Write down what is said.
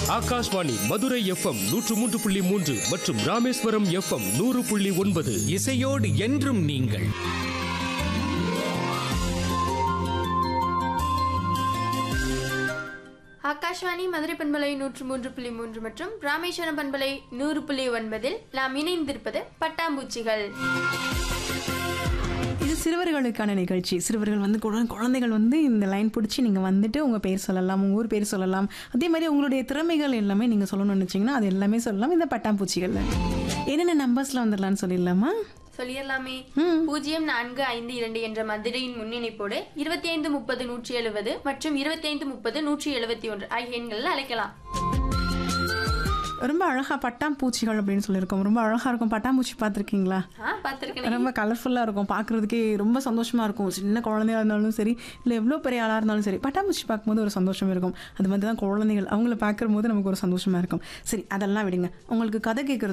Akashvani Madurai FM நூற்று மூன்று புள்ளி மூன்று மற்றும் ராமேஸ்வரம் எஃப்எம் நூறு புள்ளி ஒன்பது இசையோடு என்றும் நீங்கள் ஆகாஷ்வாணி மதுரை பண்பலை நூற்று மூன்று புள்ளி மூன்று மற்றும் ராமேஸ்வரம் பண்பலை நூறு புள்ளி ஒன்பதில் நாம் இணைந்திருப்பது பட்டாம்பூச்சிகள் இது சிறுவர்களுக்கான நிகழ்ச்சி சிறுவர்கள் வந்து குழ- குழந்தைகள் வந்து இந்த லைன் பிடிச்சி நீங்கள் வந்துட்டு உங்கள் பேர் சொல்லலாம் உங்கள் ஊர் பேர் சொல்லலாம் அதே மாதிரி உங்களுடைய திறமைகள் எல்லாமே நீங்கள் சொல்லணும்னு நினச்சிங்கன்னா அது எல்லாமே சொல்லலாம் இந்த பட்டாம்பூச்சிகளில் என்னென்ன நம்பர்ஸில் வந்துடலாம்னு சொல்லிடலாமா சொல்லிடலாமே பூஜ்ஜியம் நான்கு ஐந்து இரண்டு என்ற மதுரையின் முன்னிணைப்போடு இருபத்தி ஐந்து முப்பது நூற்றி எழுபது மற்றும் இருபத்தி ஐந்து முப்பது நூற்றி எழுபத்தி ஒன்று ஆகிய எண்களில் அழைக்கலாம் ரொம்ப அழகாக பட்டாம்பூச்சிகள் அப்படின்னு சொல்லியிருக்கோம் ரொம்ப அழகாக இருக்கும் பட்டாம்பூச்சி பார்த்துருக்கீங்களா ஆ பார்த்துருக்கேன் ரொம்ப கலர்ஃபுல்லாக இருக்கும் பார்க்குறதுக்கே ரொம்ப சந்தோஷமாக இருக்கும் சின்ன குழந்தையா இருந்தாலும் சரி இல்லை எவ்வளோ பெரிய ஆளாக இருந்தாலும் சரி பட்டாம்பூச்சி பார்க்கும்போது ஒரு சந்தோஷம் இருக்கும் அது மாதிரி தான் குழந்தைகள் அவங்கள பார்க்கும்போது நமக்கு ஒரு சந்தோஷமாக இருக்கும் சரி அதெல்லாம் விடுங்க உங்களுக்கு கதை கேட்குறது